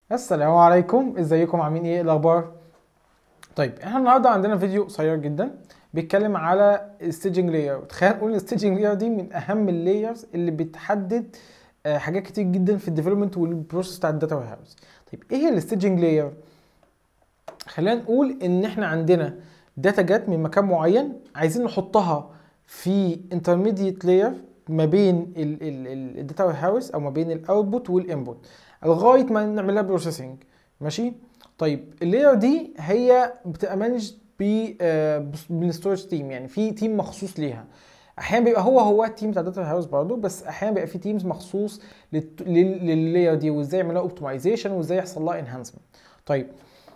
السلام عليكم ازيكم عاملين ايه الاخبار طيب احنا النهارده عندنا فيديو قصير جدا بيتكلم على الستيجنج لاير تخيل نقول الستيجنج لاير دي من اهم اللايرز اللي بتحدد آه، حاجات كتير جدا في الديفلوبمنت والبروسيس بتاع الداتا وير هاوس طيب ايه هي الستيجنج لاير خلينا نقول ان احنا عندنا داتا جت من مكان معين عايزين نحطها في انترميديت لاير ما بين الداتا وير هاوس او ما بين الاوتبوت والانبوت لغايه ما نعمل لها بروسيسنج ماشي طيب اللاير دي هي بتبقى مانج بالستورج تيم يعني في تيم مخصوص ليها احيانا بيبقى هو هو التيم بتاع داتا هاوس برضه بس احيانا بيبقى في تيمز مخصوص لللاير دي وازاي يعمل لها اوبتمايزيشن وازاي يحصل لها انهانسمنت طيب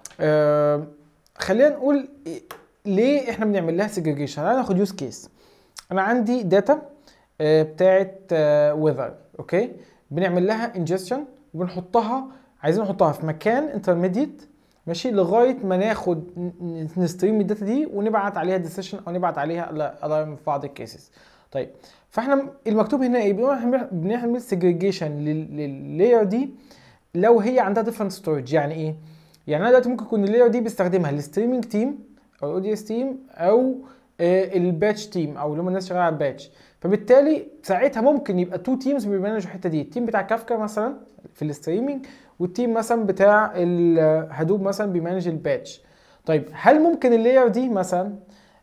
آه خلينا نقول ليه احنا بنعمل لها سيجريجيشن انا هاخد يوز كيس انا عندي داتا آه بتاعت ويذر اوكي بنعمل لها انجستشن وبنحطها عايزين نحطها في مكان انترميديت ماشي لغايه ما ناخد نستريم الداتا دي ونبعت عليها ديسيشن او نبعت عليها الارم في بعض الكيسز طيب فاحنا المكتوب هنا ايه بنقول احنا بنعمل سيجريجيشن لللاير دي لو هي عندها ديفرنت ستورج يعني ايه يعني انا دلوقتي ممكن يكون اللاير دي بستخدمها الستريمنج تيم او الاو دي اس تيم او الباتش تيم او اللي هم الناس شغاله على الباتش فبالتالي ساعتها ممكن يبقى تو تيمز بيمانجوا الحته دي التيم بتاع كافكا مثلا في الستريمنج والتيم مثلا بتاع الهدوب مثلا بيمانج الباتش طيب هل ممكن اللاير دي مثلا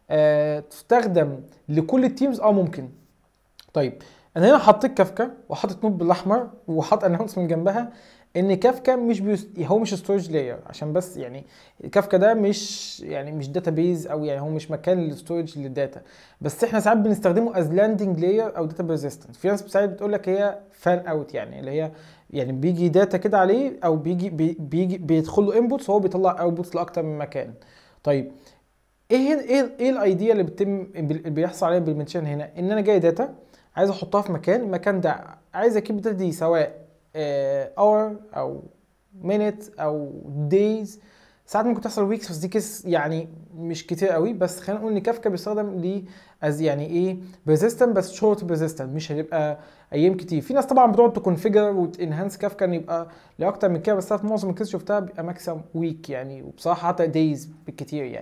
آه تستخدم لكل التيمز اه ممكن طيب انا هنا حطيت كافكا وحاطط نوت بالاحمر وحاطط اناونسمنت جنبها ان كافكا مش بيست... هو مش ستورج لاير عشان بس يعني كافكا ده مش يعني مش داتا بيز او يعني هو مش مكان للستورج للداتا بس احنا ساعات بنستخدمه از لاندنج لاير او داتا بيرزيستنت في ناس ساعات بتقول لك هي فان اوت يعني اللي هي يعني بيجي داتا كده عليه او بيجي بي بيجي بيدخل له انبوتس وهو بيطلع اوتبوتس لاكتر من مكان طيب ايه ايه ايه الايديا اللي بتتم اللي بيحصل عليها بالمنشن هنا ان انا جاي داتا عايز احطها في مكان المكان ده عايز اجيب الداتا دي سواء اور او مينت او دايز ساعات ممكن تحصل ويكس بس دي كيس يعني مش كتير قوي بس خلينا نقول ان كافكا بيستخدم ل از يعني ايه بيرزيستنت بس شورت بيرزيستنت مش هيبقى ايام كتير في ناس طبعا بتقعد تكونفيجر وتنهانس كافكا ان يبقى لاكتر من كده بس في معظم الكيس شفتها بيبقى ماكسيمم ويك يعني وبصراحه حتى دايز بالكتير يعني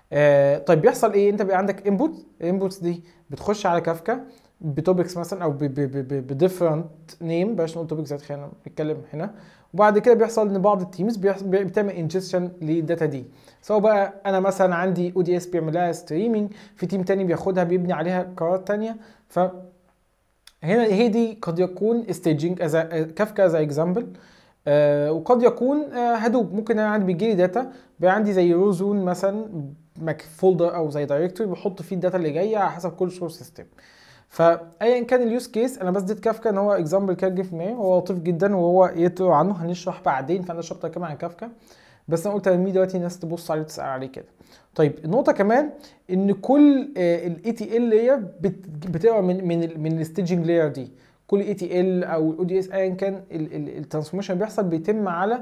آه طيب بيحصل ايه انت بيبقى عندك انبوت الانبوتس دي بتخش على كافكا بتوبكس مثلا او بديفرنت نيم بلاش نقول توبكس خلينا نتكلم هنا وبعد كده بيحصل ان بعض التيمز بتعمل انجستشن للداتا دي سواء بقى انا مثلا عندي او دي اس بيعمل لها ستريمنج في تيم تاني بياخدها بيبني عليها قرارات تانية ف هنا هي دي قد يكون staging از كافكا از اكزامبل آه وقد يكون آه هدوب ممكن انا عندي بيجي لي داتا بقى عندي زي رو زون مثلا فولدر او زي دايركتوري بحط فيه الداتا اللي جايه على حسب كل سورس سيستم فايا كان اليوز كيس انا بس اديت كافكا ان هو اكزامبل كده جه في دماغي هو لطيف جدا وهو يتقرا عنه هنشرح بعدين فانا شابتر كمان عن كافكا بس انا قلت ارميه دلوقتي الناس تبص عليه وتسال عليه كده طيب النقطه كمان ان كل الاي تي ال لاير بتقرا من من من الستيجنج لاير دي كل اي تي ال او الاو دي اس ايا كان الترانسفورميشن بيحصل بيتم على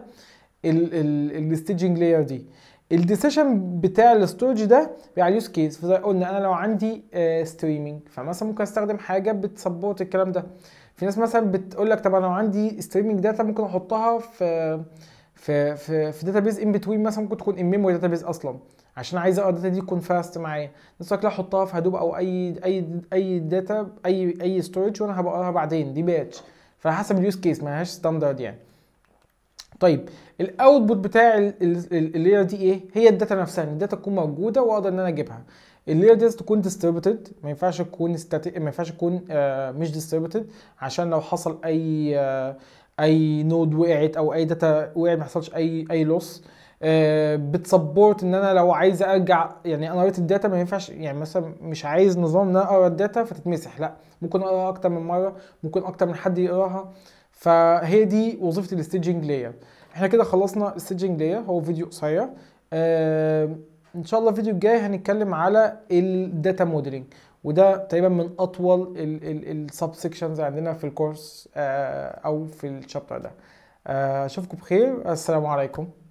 الستيجنج لاير دي الديسيشن بتاع الاستورج ده بيبقى على اليوز كيس فزي قلنا انا لو عندي ستريمنج فمثلا ممكن استخدم حاجه بتسبورت الكلام ده في ناس مثلا بتقول لك طب انا لو عندي ستريمنج داتا ممكن احطها في في في في داتا بيز ان بتوين مثلا ممكن تكون ان ميموري داتا بيز اصلا عشان عايز اقرا الداتا دي تكون فاست معايا ناس لا احطها في هدوب او اي اي اي داتا اي اي ستورج وانا هبقى اقراها بعدين دي باتش فحسب اليوز كيس ما لهاش ستاندرد يعني طيب الاوتبوت بتاع اللاير دي ايه هي الداتا نفسها الداتا تكون موجوده واقدر ان انا اجيبها اللاير دي تكون ديستريبيوتد ما ينفعش تكون ستاتيك ما ينفعش تكون آه مش ديستريبيوتد عشان لو حصل اي آه اي نود وقعت او اي داتا وقعت ما يحصلش اي اي لوس آه بتسبورت ان انا لو عايز ارجع يعني انا قريت الداتا ما ينفعش يعني مثلا مش عايز نظام ان انا اقرا الداتا فتتمسح لا ممكن اقراها اكتر من مره ممكن اكتر من حد يقراها فهي دي وظيفه الستيجنج لاير احنا كده خلصنا الستيجنج لاير هو فيديو قصير آه ان شاء الله الفيديو الجاي هنتكلم على الداتا موديلنج وده تقريبا من اطول السب سيكشنز عندنا في الكورس آه او في الشابتر ده اشوفكم آه بخير السلام عليكم